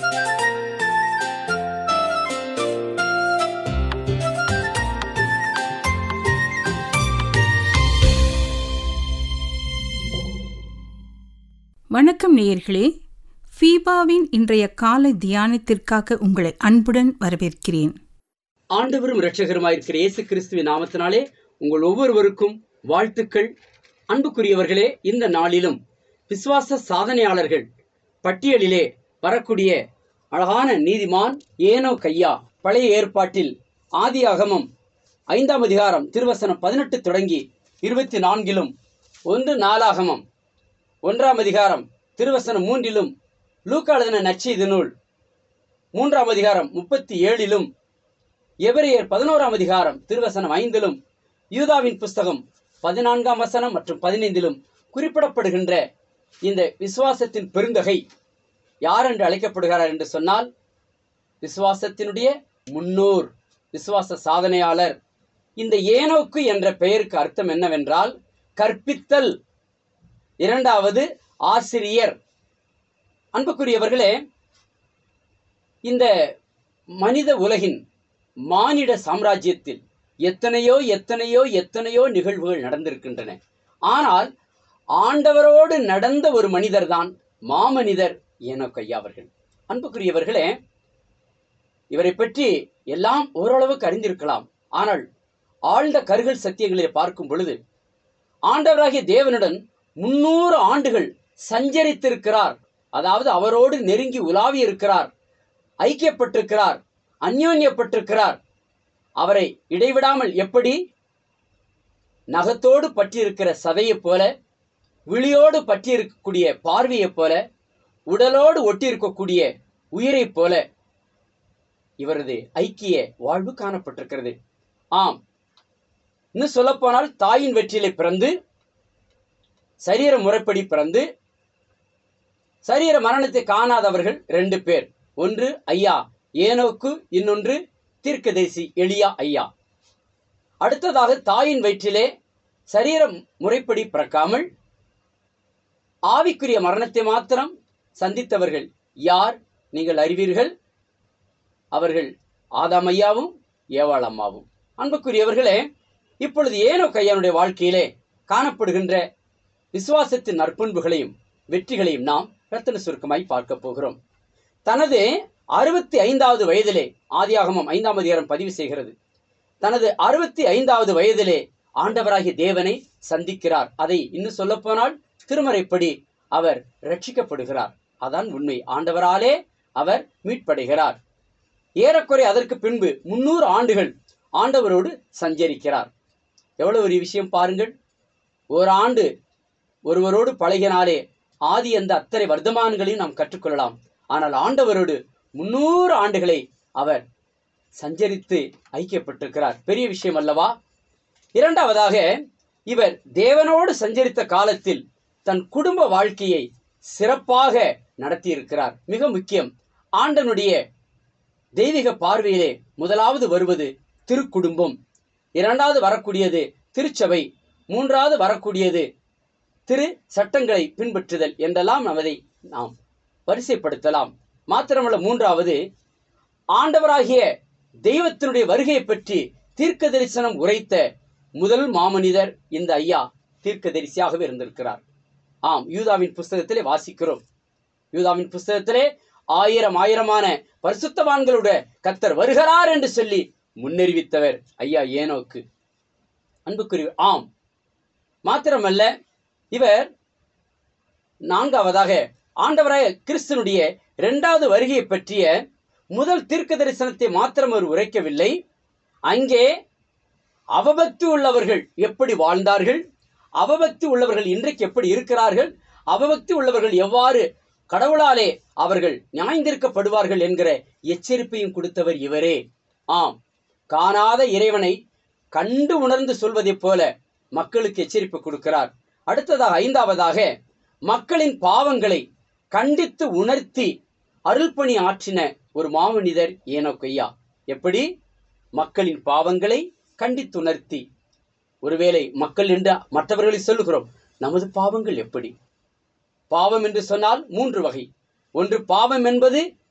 வணக்கம் நேயர்களே ஃபீபாவின் இன்றைய காலை தியானத்திற்காக உங்களை அன்புடன் வரவேற்கிறேன் ஆண்டவரும் இரட்சகருமாயிருக்கிற இயேசு கிறிஸ்துவின் நாமத்தினாலே உங்கள் ஒவ்வொருவருக்கும் வாழ்த்துக்கள் அன்புக்குரியவர்களே இந்த நாளிலும் விசுவாச சாதனையாளர்கள் பட்டியலிலே வரக்கூடிய அழகான நீதிமான் ஏனோ கையா பழைய ஏற்பாட்டில் ஆதியாகமம் ஐந்தாம் அதிகாரம் திருவசனம் பதினெட்டு தொடங்கி இருபத்தி நான்கிலும் ஒன்று நாளாகமம் ஒன்றாம் அதிகாரம் திருவசனம் மூன்றிலும் லூக்கா எழுதின நற்செய்தி நூல் மூன்றாம் அதிகாரம் முப்பத்தி ஏழிலும் எபிரேயர் பதினோராம் அதிகாரம் திருவசனம் ஐந்திலும் யூதாவின் புஸ்தகம் பதினான்காம் வசனம் மற்றும் பதினைந்திலும் குறிப்பிடப்படுகின்ற இந்த விசுவாசத்தின் பெருந்தகை யார் என்று அழைக்கப்படுகிறார் என்று சொன்னால் விசுவாசத்தினுடைய முன்னோர் விசுவாச சாதனையாளர் இந்த ஏனோக்கு என்ற பெயருக்கு அர்த்தம் என்னவென்றால் கற்பித்தல் இரண்டாவது ஆசிரியர் அன்புக்குரியவர்களே இந்த மனித உலகின் மானிட சாம்ராஜ்யத்தில் எத்தனையோ எத்தனையோ எத்தனையோ நிகழ்வுகள் நடந்திருக்கின்றன ஆனால் ஆண்டவரோடு நடந்த ஒரு மனிதர்தான் மாமனிதர் ஏனோக்கையா அவர்கள் அன்புக்குரியவர்களே இவரை பற்றி எல்லாம் ஓரளவுக்கு அறிந்திருக்கலாம் ஆனால் ஆழ்ந்த கருகல் சத்தியங்களை பார்க்கும் பொழுது ஆண்டவராகிய தேவனுடன் முன்னூறு ஆண்டுகள் சஞ்சரித்திருக்கிறார் அதாவது அவரோடு நெருங்கி உலாவி இருக்கிறார் ஐக்கியப்பட்டிருக்கிறார் அந்யோன்யப்பட்டிருக்கிறார் அவரை இடைவிடாமல் எப்படி நகத்தோடு பற்றியிருக்கிற சதையைப் போல விழியோடு பற்றியிருக்கக்கூடிய பார்வையைப் போல உடலோடு ஒட்டியிருக்கக்கூடிய உயிரைப் போல இவரது ஐக்கிய வாழ்வு காணப்பட்டிருக்கிறது ஆம் இன்னும் சொல்லப்போனால் தாயின் வெற்றிலை பிறந்து சரீர முறைப்படி பிறந்து சரீர மரணத்தை காணாதவர்கள் ரெண்டு பேர் ஒன்று ஐயா ஏனோக்கு இன்னொன்று தீர்க்கதேசி எளியா ஐயா அடுத்ததாக தாயின் வயிற்றிலே சரீர முறைப்படி பிறக்காமல் ஆவிக்குரிய மரணத்தை மாத்திரம் சந்தித்தவர்கள் யார் நீங்கள் அறிவீர்கள் அவர்கள் ஆதாம் ஐயாவும் ஏவாள் அம்மாவும் அன்புக்குரியவர்களே இப்பொழுது ஏனோ கையானுடைய வாழ்க்கையிலே காணப்படுகின்ற விசுவாசத்தின் நற்பண்புகளையும் வெற்றிகளையும் நாம் ரத்தன சுருக்கமாய் பார்க்க போகிறோம் தனது அறுபத்தி ஐந்தாவது வயதிலே ஆதியாகமம் ஐந்தாம் அதிகாரம் பதிவு செய்கிறது தனது அறுபத்தி ஐந்தாவது வயதிலே ஆண்டவராகிய தேவனை சந்திக்கிறார் அதை இன்னும் சொல்லப்போனால் திருமறைப்படி அவர் ரட்சிக்கப்படுகிறார் அதான் உண்மை ஆண்டவராலே அவர் மீட்படைகிறார் ஏறக்குறை அதற்கு பின்பு முன்னூறு ஆண்டுகள் ஆண்டவரோடு சஞ்சரிக்கிறார் எவ்வளவு ஒரு விஷயம் பாருங்கள் ஓராண்டு ஒருவரோடு பழகினாலே ஆதி அந்த அத்தனை வர்த்தமான்களையும் நாம் கற்றுக்கொள்ளலாம் ஆனால் ஆண்டவரோடு முன்னூறு ஆண்டுகளை அவர் சஞ்சரித்து ஐக்கியப்பட்டிருக்கிறார் பெரிய விஷயம் அல்லவா இரண்டாவதாக இவர் தேவனோடு சஞ்சரித்த காலத்தில் தன் குடும்ப வாழ்க்கையை சிறப்பாக நடத்தியிருக்கிறார் மிக முக்கியம் ஆண்டனுடைய தெய்வீக பார்வையிலே முதலாவது வருவது திருக்குடும்பம் இரண்டாவது வரக்கூடியது திருச்சபை மூன்றாவது வரக்கூடியது திரு சட்டங்களை பின்பற்றுதல் என்றெல்லாம் நமதை நாம் வரிசைப்படுத்தலாம் மாத்திரமல்ல மூன்றாவது ஆண்டவராகிய தெய்வத்தினுடைய வருகையை பற்றி தீர்க்க தரிசனம் உரைத்த முதல் மாமனிதர் இந்த ஐயா தீர்க்க தரிசியாகவே இருந்திருக்கிறார் ஆம் யூதாவின் புஸ்தகத்திலே வாசிக்கிறோம் யூதாவின் புஸ்தகத்திலே ஆயிரம் ஆயிரமான பரிசுத்தவான்களுடைய கத்தர் வருகிறார் என்று சொல்லி முன்னறிவித்தவர் ஐயா ஏனோக்கு அன்புக்குரிய ஆம் மாத்திரமல்ல இவர் நான்காவதாக ஆண்டவராய கிறிஸ்தனுடைய இரண்டாவது வருகையை பற்றிய முதல் தீர்க்க தரிசனத்தை மாத்திரம் அவர் உரைக்கவில்லை அங்கே அவபக்தி உள்ளவர்கள் எப்படி வாழ்ந்தார்கள் அவபக்தி உள்ளவர்கள் இன்றைக்கு எப்படி இருக்கிறார்கள் அவபக்தி உள்ளவர்கள் எவ்வாறு கடவுளாலே அவர்கள் நியாயந்திருக்கப்படுவார்கள் என்கிற எச்சரிப்பையும் கொடுத்தவர் இவரே ஆம் காணாத இறைவனை கண்டு உணர்ந்து சொல்வதைப் போல மக்களுக்கு எச்சரிப்பு கொடுக்கிறார் அடுத்ததாக ஐந்தாவதாக மக்களின் பாவங்களை கண்டித்து உணர்த்தி அருள்பணி ஆற்றின ஒரு மாமனிதர் ஏனோக்கையா எப்படி மக்களின் பாவங்களை கண்டித்துணர்த்தி ஒருவேளை மக்கள் என்று மற்றவர்களை சொல்லுகிறோம் நமது பாவங்கள் எப்படி பாவம் என்று சொன்னால் மூன்று வகை ஒன்று பாவம் என்பது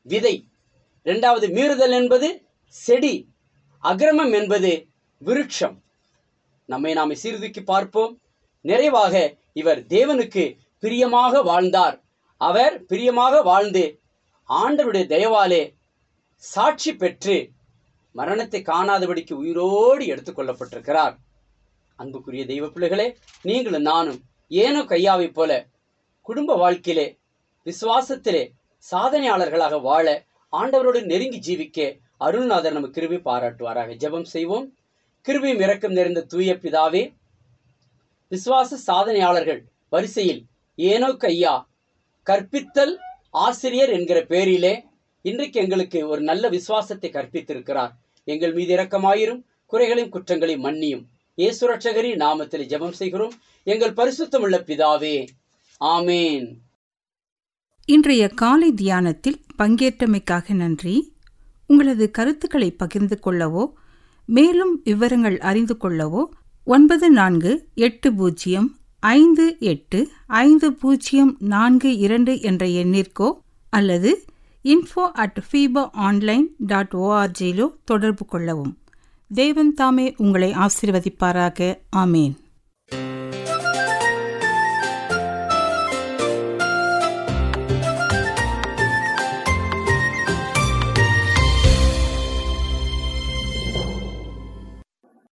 விதை இரண்டாவது மீறுதல் என்பது செடி அக்கிரமம் என்பது விருட்சம் நம்மை நாம் சீர்தூக்கி பார்ப்போம் நிறைவாக இவர் தேவனுக்கு பிரியமாக வாழ்ந்தார் அவர் பிரியமாக வாழ்ந்து ஆண்டவருடைய தயவாலே சாட்சி பெற்று மரணத்தை காணாதபடிக்கு உயிரோடு எடுத்துக்கொள்ளப்பட்டிருக்கிறார் அன்புக்குரிய தெய்வ பிள்ளைகளே நீங்களும் நானும் ஏனோ கையாவைப் போல குடும்ப வாழ்க்கையிலே விசுவாசத்திலே சாதனையாளர்களாக வாழ ஆண்டவரோடு நெருங்கி ஜீவிக்க அருள்நாதர் நம்ம கிருபை பாராட்டுவாராக ஜெபம் செய்வோம் கிருபையும் இரக்கம் நிறைந்த தூய பிதாவே விசுவாச சாதனையாளர்கள் வரிசையில் ஏனோ கையா கற்பித்தல் ஆசிரியர் என்கிற பெயரிலே இன்றைக்கு எங்களுக்கு ஒரு நல்ல விசுவாசத்தை கற்பித்திருக்கிறார் எங்கள் மீது இரக்கமாயிரும் குறைகளையும் குற்றங்களையும் மன்னியும் இயேசு ரட்சகரின் நாமத்தில் ஜெபம் செய்கிறோம் எங்கள் பரிசுத்தமுள்ள பிதாவே ஆமேன் இன்றைய காலை தியானத்தில் பங்கேற்றமைக்காக நன்றி உங்களது கருத்துக்களை பகிர்ந்து கொள்ளவோ மேலும் விவரங்கள் அறிந்து கொள்ளவோ ஒன்பது நான்கு எட்டு பூஜ்ஜியம் ஐந்து எட்டு ஐந்து பூஜ்ஜியம் நான்கு இரண்டு என்ற எண்ணிற்கோ அல்லது info at FEBA online dot ஓஆர்ஜியிலோ தொடர்பு கொள்ளவும் தேவன் தாமே உங்களை ஆசீர்வதிப்பாராக ஆமேன்